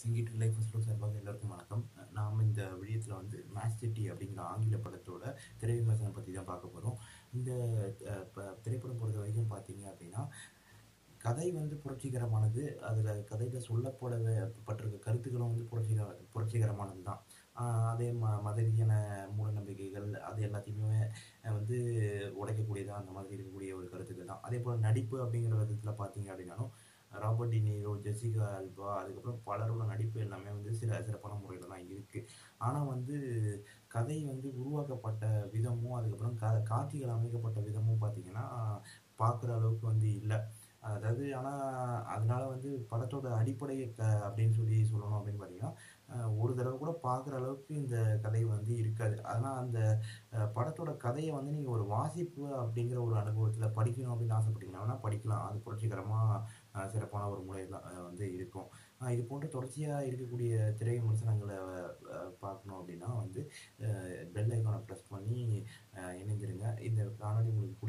சிங்கிட்டு life slow சார்பாக எல்லாருக்கும் வணக்கம் நாம் இந்த விடயத்தில் வந்து மேட்ச் சிட்டி அப்படிங்கிற ஆங்கில படத்தோட திரை விமர்சனம் பற்றி தான் பார்க்க போகிறோம் இந்த அஹ், ப- திரைப்படம் பொறுத்த வரைக்கும் பார்த்தீங்க அப்படின்னா கதை வந்து புரட்சிகரமானது அதில் கதையில் சொல்லப்பட பட்டிருக்க கருத்துக்களும் வந்து புரட்சிகர புரட்சிகரமானது தான் அதே ம மத ரீதியான மூட நம்பிக்கைகள் அது எல்லாத்தையுமே அஹ், வந்து உடைக்கக்கூடியதாக அந்த மாதிரி இருக்கக்கூடிய ஒரு கருத்துக்கள் தான் அதே போல் நடிப்பு அப்படிங்கிற விதத்தில் பார்த்தீங்க அப்படின்னாலும் ராபர்ட் டினீரோ ஜெசிகா அல்பா அதுக்கப்புறம் பலரோட நடிப்பு எல்லாமே வந்து சில சிறப்பான முறையில் தான் இருக்குது ஆனால் வந்து கதை வந்து உருவாக்கப்பட்ட விதமும் அதுக்கப்புறம் க காட்சிகள் அமைக்கப்பட்ட விதமும் பார்த்தீங்கன்னா பார்க்குற அளவுக்கு வந்து இல்லை அதாவது ஆனால் அதனால வந்து படத்தோட அடிப்படை க அப்படின்னு சொல்லி சொல்லணும் அப்படின்னு பார்த்தீங்கன்னா அஹ், ஒரு தடவை கூட பார்க்குற அளவுக்கு இந்த கதை வந்து இருக்காது ஆனால் அந்த அஹ், படத்தோட கதையை வந்து நீங்கள் ஒரு வாசிப்பு அப்படிங்கிற ஒரு அனுபவத்தில் படிக்கணும் அப்படின்னு ஆசைப்பட்டீங்கன்னா வேணா படிக்கலாம் அது புரட்சிகரமாக சிறப்பான ஒரு முறையில் வந்து இருக்கும் அஹ், இது போன்ற தொடர்ச்சியாக இருக்கக்கூடிய திரை விமர்சனங்களை அஹ், பார்க்கணும் அப்படின்னா வந்து பெல் ஐக்கானை ப்ரெஸ் பண்ணி அஹ், இணைஞ்சிருங்க இந்த காணொலி உங்களுக்கு